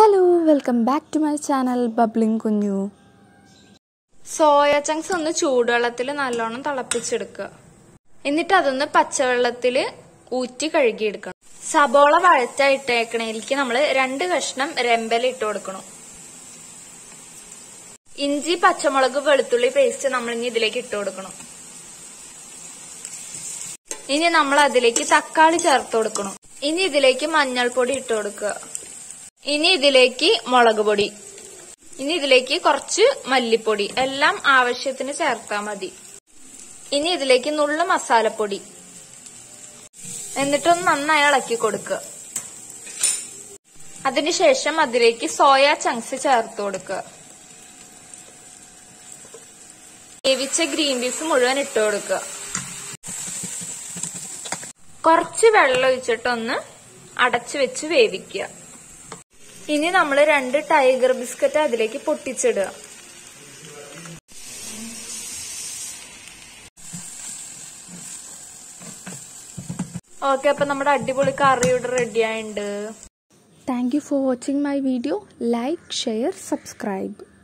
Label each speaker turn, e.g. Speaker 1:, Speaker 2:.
Speaker 1: hello welcome back to my channel bubbling കുഞ്ഞു
Speaker 2: soya chunks ഒന്ന് ചൂടുവെള്ളത്തിൽ നല്ലോണം തിളപ്പിച്ചെടുക്കുക എന്നിട്ട് അതൊന്ന് പച്ചവെള്ളത്തിൽ ഊറ്റി കഴുകിയെടുക്കണം സബോള വഴറ്റായിട്ടേക്കണേലേക്ക് നമ്മൾ രണ്ട് കഷ്ണം രമ്പല ഇട്ട് കൊടുക്കണം ഇഞ്ചി പച്ചമുളക് വെളുത്തുള്ളി പേസ്റ്റ് നമ്മൾ ഇനി ഇതിലേക്ക് ഇട്ട് കൊടുക്കണം ഇനി നമ്മൾ അതിലേക്ക് തക്കാളി ചേർത്ത് കൊടുക്കണം ഇനി ഇതിലേക്ക് മഞ്ഞൾപ്പൊടി ഇട്ട് കൊടുക്കുക ഇനി ഇതിലേക്ക് മുളക് പൊടി ഇനി ഇതിലേക്ക് കുറച്ച് മല്ലിപ്പൊടി എല്ലാം ആവശ്യത്തിന് ചേർത്താൽ മതി ഇനി ഇതിലേക്ക് നുള്ള മസാലപ്പൊടി എന്നിട്ടൊന്ന് നന്നായി ഇളക്കി കൊടുക്കുക അതിനുശേഷം അതിലേക്ക് സോയ ചങ്ക്സ് ചേർത്ത് കൊടുക്കുക വേവിച്ച ഗ്രീൻ പീസ് മുഴുവൻ ഇട്ട് കൊടുക്കുക കുറച്ച് വെള്ളം ഒഴിച്ചിട്ടൊന്ന് അടച്ചു വെച്ച് വേവിക്കുക ഇനി നമ്മൾ രണ്ട് ടൈഗർ ബിസ്ക്കറ്റ് അതിലേക്ക് പൊട്ടിച്ചിടുക ഓക്കെ അപ്പൊ നമ്മുടെ അടിപൊളി കറി ഇവിടെ റെഡി ആയിട്ടുണ്ട്
Speaker 1: thank you for watching my video like share subscribe